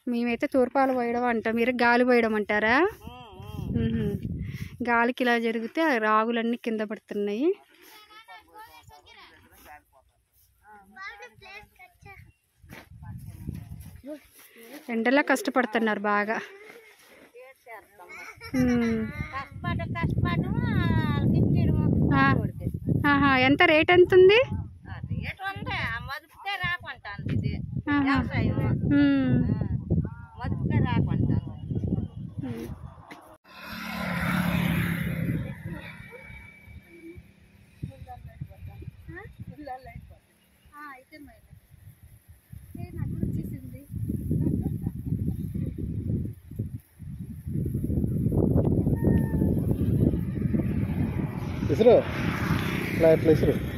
మేమైతే తూర్పాలు పోయడం అంటాం మీరు గాలి పోయడం అంటారా మ్మ్హ. గాలికి ఇలా జరిగితే ఆ రాగులన్నీ కింద పడుతున్నాయి ఎండలా కష్టపడుతున్నారు బాగా మ్మ్. కష్టపడ కష్టపడము తిట్టడము ఆ. ఆహా ఎంత రేట్ ఎంత ఉంది రేటు ఉంది మదుపుకే రాకుంటాను ఇది ఆహా. వ్యవసాయం మ్మ్. మదుపుకే రాకుంటాను మ్మ్. ఇసురు ఇట్లా ఇట్లా ఇసురు